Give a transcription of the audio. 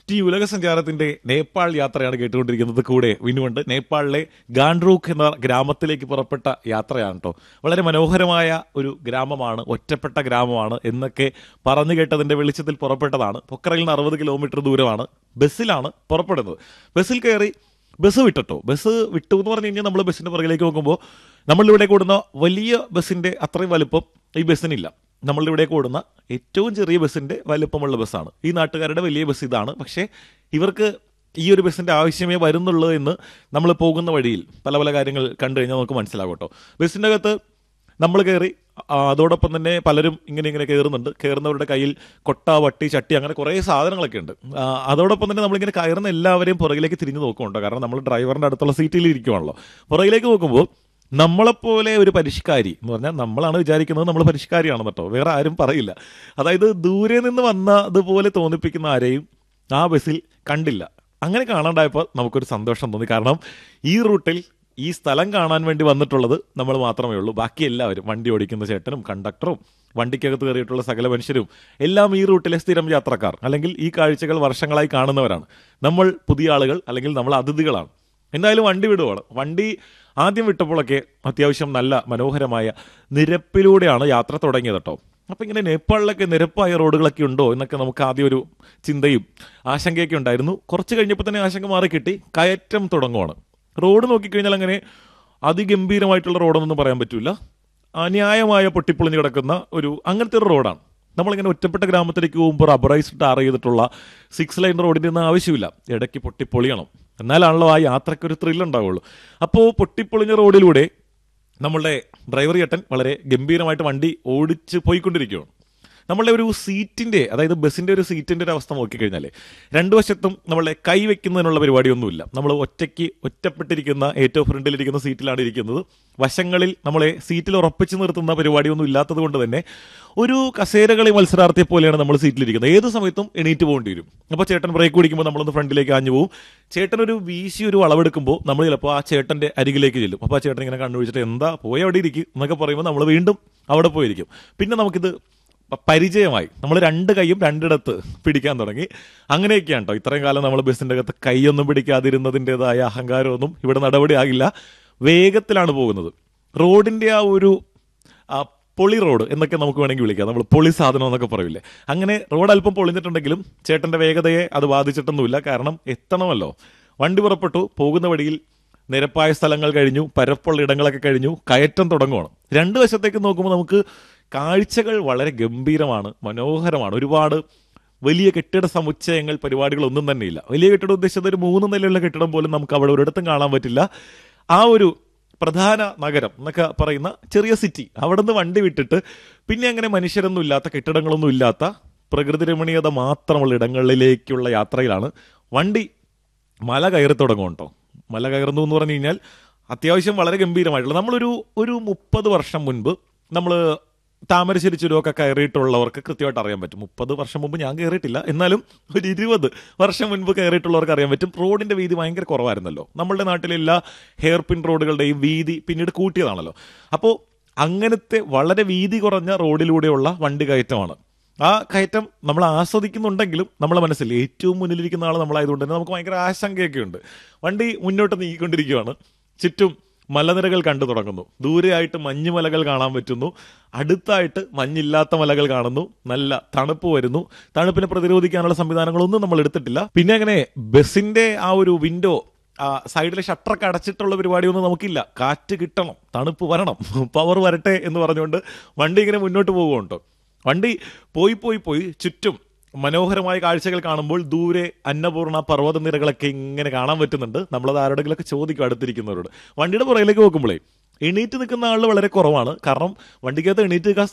ഈ ഉലക സഞ്ചാരത്തിന്റെ നേപ്പാൾ യാത്രയാണ് കേട്ടുകൊണ്ടിരിക്കുന്നത് കൂടെ വിനുണ്ട് നേപ്പാളിലെ ഗാൻഡ്രൂക്ക് എന്ന ഗ്രാമത്തിലേക്ക് പുറപ്പെട്ട യാത്രയാണ് കേട്ടോ വളരെ മനോഹരമായ ഒരു ഗ്രാമമാണ് ഒറ്റപ്പെട്ട ഗ്രാമമാണ് എന്നൊക്കെ പറഞ്ഞു കേട്ടതിന്റെ വെളിച്ചത്തിൽ പുറപ്പെട്ടതാണ് പൊക്കറയിൽ നിന്ന് അറുപത് കിലോമീറ്റർ ദൂരമാണ് ബസ്സിലാണ് പുറപ്പെടുന്നത് ബസ്സിൽ കയറി ബസ് വിട്ടോ ബസ് വിട്ടു എന്ന് പറഞ്ഞു കഴിഞ്ഞാൽ നമ്മൾ ബസ്സിന്റെ പുറകിലേക്ക് നോക്കുമ്പോൾ നമ്മളിവിടെ കൂടുന്ന വലിയ ബസ്സിന്റെ അത്രയും വലുപ്പം ഈ ബസ്സിനില്ല നമ്മളുടെ ഇവിടെ കൂടുന്ന ഏറ്റവും ചെറിയ ബസ്സിന്റെ വലുപ്പമുള്ള ബസ്സാണ് ഈ നാട്ടുകാരുടെ വലിയ ബസ് ഇതാണ് പക്ഷേ ഇവർക്ക് ഈ ഒരു ബസ്സിന്റെ ആവശ്യമേ വരുന്നുള്ളൂ എന്ന് നമ്മൾ പോകുന്ന വഴിയിൽ പല പല കാര്യങ്ങൾ കണ്ടു കഴിഞ്ഞാൽ നമുക്ക് മനസ്സിലാകും കേട്ടോ ബസ്സിൻ്റെ അകത്ത് നമ്മൾ കയറി ആ, അതോടൊപ്പം തന്നെ പലരും ഇങ്ങനെ ഇങ്ങനെ കയറുന്നുണ്ട് കയറുന്നവരുടെ കയ്യിൽ കൊട്ട വട്ടി ചട്ടി അങ്ങനെ കുറേ സാധനങ്ങളൊക്കെ ഉണ്ട് ആ, അതോടൊപ്പം തന്നെ നമ്മളിങ്ങനെ കയറുന്ന എല്ലാവരെയും പുറകിലേക്ക് തിരിഞ്ഞു നോക്കുന്നുണ്ടോ കാരണം നമ്മൾ ഡ്രൈവറിന്റെ അടുത്തുള്ള സീറ്റിൽ ഇരിക്കുവാണല്ലോ പുറകിലേക്ക് നോക്കുമ്പോൾ നമ്മളെപ്പോലെ ഒരു പരിഷ്കാരി എന്ന് പറഞ്ഞാൽ നമ്മളാണ് വിചാരിക്കുന്നത് നമ്മൾ പരിഷ്കാരിയാണെന്ന് കേട്ടോ വേറെ ആരും പറയില്ല അതായത് ദൂരെ നിന്ന് വന്നതുപോലെ തോന്നിപ്പിക്കുന്ന ആരെയും ആ ബസ്സിൽ കണ്ടില്ല അങ്ങനെ കാണാണ്ടായപ്പോൾ നമുക്കൊരു സന്തോഷം തോന്നി കാരണം ഈ റൂട്ടിൽ ഈ സ്ഥലം കാണാൻ വേണ്ടി വന്നിട്ടുള്ളത് നമ്മൾ മാത്രമേ ഉള്ളൂ ബാക്കി എല്ലാവരും വണ്ടി ഓടിക്കുന്ന ചേട്ടനും കണ്ടക്ടറും വണ്ടിക്കകത്ത് കയറിയിട്ടുള്ള സകല മനുഷ്യരും എല്ലാം ഈ റൂട്ടിലെ സ്ഥിരം യാത്രക്കാർ അല്ലെങ്കിൽ ഈ കാഴ്ചകൾ വർഷങ്ങളായി കാണുന്നവരാണ് നമ്മൾ പുതിയ ആളുകൾ അല്ലെങ്കിൽ നമ്മൾ അതിഥികളാണ് എന്തായാലും വണ്ടി വിടുവാണ് വണ്ടി ആദ്യം വിട്ടപ്പോഴൊക്കെ അത്യാവശ്യം നല്ല മനോഹരമായ നിരപ്പിലൂടെയാണ് യാത്ര തുടങ്ങിയത് കേട്ടോ അപ്പം ഇങ്ങനെ നേപ്പാളിലൊക്കെ നിരപ്പായ റോഡുകളൊക്കെ ഉണ്ടോ എന്നൊക്കെ നമുക്ക് ആദ്യം ഒരു ചിന്തയും ആശങ്കയൊക്കെ ഉണ്ടായിരുന്നു കുറച്ച് കഴിഞ്ഞപ്പോൾ തന്നെ ആശങ്ക മാറി കിട്ടി കയറ്റം തുടങ്ങുവാണ് റോഡ് നോക്കിക്കഴിഞ്ഞാൽ അങ്ങനെ അതിഗംഭീരമായിട്ടുള്ള റോഡൊന്നും പറയാൻ പറ്റില്ല അന്യായമായ പൊട്ടിപ്പൊളിഞ്ഞ് കിടക്കുന്ന ഒരു അങ്ങനത്തെ ഒരു റോഡാണ് നമ്മളിങ്ങനെ ഒറ്റപ്പെട്ട ഗ്രാമത്തിലേക്ക് പോകുമ്പോൾ റബ്ബറൈസ് ടാർ ചെയ്തിട്ടുള്ള സിക്സ് ലൈൻ റോഡിൻ്റെ ഒന്നും ആവശ്യമില്ല ഇടയ്ക്ക് പൊട്ടിപ്പൊളിയണം എന്നാലാണല്ലോ ആ യാത്രയ്ക്ക് ഒരു ത്രില്ല് ഉണ്ടാവുള്ളൂ അപ്പോൾ പൊട്ടിപ്പൊളിഞ്ഞ റോഡിലൂടെ നമ്മളുടെ ഡ്രൈവർ ചേട്ടൻ വളരെ ഗംഭീരമായിട്ട് വണ്ടി ഓടിച്ച് പോയിക്കൊണ്ടിരിക്കുകയാണ് നമ്മളുടെ ഒരു സീറ്റിന്റെ അതായത് ബസ്സിന്റെ ഒരു സീറ്റിന്റെ ഒരു അവസ്ഥ നോക്കിക്കഴിഞ്ഞാൽ രണ്ടു വശത്തും നമ്മളെ കൈ വെക്കുന്നതിനുള്ള പരിപാടിയൊന്നുമില്ല നമ്മൾ ഒറ്റയ്ക്ക് ഒറ്റപ്പെട്ടിരിക്കുന്ന ഏറ്റവും ഫ്രണ്ടിലിരിക്കുന്ന സീറ്റിലാണ് ഇരിക്കുന്നത് വശങ്ങളിൽ നമ്മളെ സീറ്റിൽ ഉറപ്പിച്ച് നിർത്തുന്ന പരിപാടിയൊന്നും ഇല്ലാത്തത് കൊണ്ട് തന്നെ ഒരു കസേരകളി മത്സരാർത്ഥിയെ പോലെയാണ് നമ്മൾ സീറ്റിലിരിക്കുന്നത് ഏത് സമയത്തും എണീറ്റ് പോകേണ്ടി വരും അപ്പോൾ ചേട്ടൻ ബ്രേക്ക് പിടിക്കുമ്പോൾ നമ്മളൊന്ന് ഫ്രണ്ടിലേക്ക് ആഞ്ഞു പോകും ചേട്ടൻ ഒരു വീശി ഒരു അളവെടുക്കുമ്പോൾ നമ്മൾ ചിലപ്പോൾ ആ ചേട്ടന്റെ അരികിലേക്ക് ചെല്ലും അപ്പോൾ ആ ചേട്ടൻ ഇങ്ങനെ കണ്ണുപിടിച്ചിട്ട് എന്താ പോയി അവിടെ ഇരിക്കും എന്നൊക്കെ പറയുമ്പോൾ നമ്മൾ വീണ്ടും അവിടെ പോയിരിക്കും പിന്നെ നമുക്കിത് പ- പരിചയമായി നമ്മൾ രണ്ട് കൈയും രണ്ടിടത്ത് പിടിക്കാൻ തുടങ്ങി അങ്ങനെയൊക്കെയാണ് കേട്ടോ ഇത്രയും കാലം നമ്മൾ ബസ്സിന്റെ അകത്ത് കൈയൊന്നും പിടിക്കാതിരുന്നതിൻ്റെതായ അഹങ്കാരമൊന്നും ഇവിടെ നടപടിയാകില്ല വേഗത്തിലാണ് പോകുന്നത് റോഡിന്റെ ആ ഒരു ആ പൊളി റോഡ് എന്നൊക്കെ നമുക്ക് വേണമെങ്കിൽ വിളിക്കാം നമ്മൾ പൊളി സാധനം എന്നൊക്കെ പറയില്ലേ അങ്ങനെ റോഡ് അല്പം പൊളിഞ്ഞിട്ടുണ്ടെങ്കിലും ചേട്ടന്റെ വേഗതയെ അത് ബാധിച്ചിട്ടൊന്നുമില്ല കാരണം എത്തണമല്ലോ വണ്ടി പുറപ്പെട്ടു പോകുന്ന വഴിയിൽ നിരപ്പായ സ്ഥലങ്ങൾ കഴിഞ്ഞു പരപ്പുള്ള ഇടങ്ങളൊക്കെ കഴിഞ്ഞു കയറ്റം തുടങ്ങുവാണ് രണ്ട് വശത്തേക്ക് നോക്കുമ്പോൾ നമുക്ക് കാഴ്ചകൾ വളരെ ഗംഭീരമാണ് മനോഹരമാണ് ഒരുപാട് വലിയ കെട്ടിട സമുച്ചയങ്ങൾ പരിപാടികളൊന്നും തന്നെയില്ല വലിയ കെട്ടിടം ഉദ്ദേശിച്ചത് ഒരു മൂന്ന് നിലയുള്ള കെട്ടിടം പോലും നമുക്ക് അവിടെ ഒരിടത്തും കാണാൻ പറ്റില്ല ആ ഒരു പ്രധാന നഗരം എന്നൊക്കെ പറയുന്ന ചെറിയ സിറ്റി അവിടെ നിന്ന് വണ്ടി വിട്ടിട്ട് പിന്നെ അങ്ങനെ മനുഷ്യരൊന്നും ഇല്ലാത്ത കെട്ടിടങ്ങളൊന്നും ഇല്ലാത്ത പ്രകൃതി രമണീയത മാത്രമുള്ള ഇടങ്ങളിലേക്കുള്ള യാത്രയിലാണ് വണ്ടി മല കയറി തുടങ്ങും കേട്ടോ മല കയറുന്നു എന്ന് പറഞ്ഞു കഴിഞ്ഞാൽ അത്യാവശ്യം വളരെ ഗംഭീരമായിട്ടുള്ള നമ്മളൊരു ഒരു മുപ്പത് വർഷം മുൻപ് നമ്മൾ താമരശ്ശേരി ചുരമൊക്കെ കയറിയിട്ടുള്ളവർക്ക് കൃത്യമായിട്ട് അറിയാൻ പറ്റും മുപ്പത് വർഷം മുമ്പ് ഞാൻ കയറിയിട്ടില്ല എന്നാലും ഒരു ഇരുപത് വർഷം മുൻപ് കയറിയിട്ടുള്ളവർക്ക് അറിയാൻ പറ്റും റോഡിന്റെ വീതി ഭയങ്കര കുറവായിരുന്നല്ലോ നമ്മളുടെ നാട്ടിലെ എല്ലാ ഹെയർ പിൻ റോഡുകളുടെയും വീതി പിന്നീട് കൂട്ടിയതാണല്ലോ അപ്പോൾ അങ്ങനത്തെ വളരെ വീതി കുറഞ്ഞ റോഡിലൂടെയുള്ള വണ്ടി കയറ്റമാണ് ആ കയറ്റം നമ്മൾ ആസ്വദിക്കുന്നുണ്ടെങ്കിലും നമ്മളെ മനസ്സിൽ ഏറ്റവും മുന്നിലിരിക്കുന്ന ആൾ നമ്മളായതുകൊണ്ട് തന്നെ നമുക്ക് ഭയങ്കര ആശങ്കയൊക്കെ ഉണ്ട് വണ്ടി മുന്നോട്ട് നീങ്ങിക്കൊണ്ടിരിക്കുകയാണ് ചുറ്റും മലനിരകൾ കണ്ടു തുടങ്ങുന്നു ദൂരെയായിട്ട് മഞ്ഞുമലകൾ കാണാൻ പറ്റുന്നു അടുത്തായിട്ട് മഞ്ഞില്ലാത്ത മലകൾ കാണുന്നു നല്ല തണുപ്പ് വരുന്നു തണുപ്പിനെ പ്രതിരോധിക്കാനുള്ള സംവിധാനങ്ങളൊന്നും നമ്മൾ എടുത്തിട്ടില്ല പിന്നെ അങ്ങനെ ബസിന്റെ ആ ഒരു വിൻഡോ ആ സൈഡിലെ ഷട്ടറൊക്കെ അടച്ചിട്ടുള്ള പരിപാടിയൊന്നും നമുക്കില്ല കാറ്റ് കിട്ടണം തണുപ്പ് വരണം പവർ വരട്ടെ എന്ന് പറഞ്ഞുകൊണ്ട് വണ്ടി ഇങ്ങനെ മുന്നോട്ട് പോകുന്നുണ്ടോ വണ്ടി പോയി പോയി പോയി ചുറ്റും മനോഹരമായ കാഴ്ചകൾ കാണുമ്പോൾ ദൂരെ അന്നപൂർണ പർവ്വത നിരകളൊക്കെ ഇങ്ങനെ കാണാൻ പറ്റുന്നുണ്ട് നമ്മളത് ആരോടെങ്കിലൊക്കെ ചോദിക്കും അടുത്തിരിക്കുന്നവരോട് വണ്ടിയുടെ പുറകിലേക്ക് നോക്കുമ്പോഴേ എണീറ്റ് നിൽക്കുന്ന ആൾ വളരെ കുറവാണ് കാരണം വണ്ടിക്കകത്ത് എണീറ്റ് നിൽക്കാൻ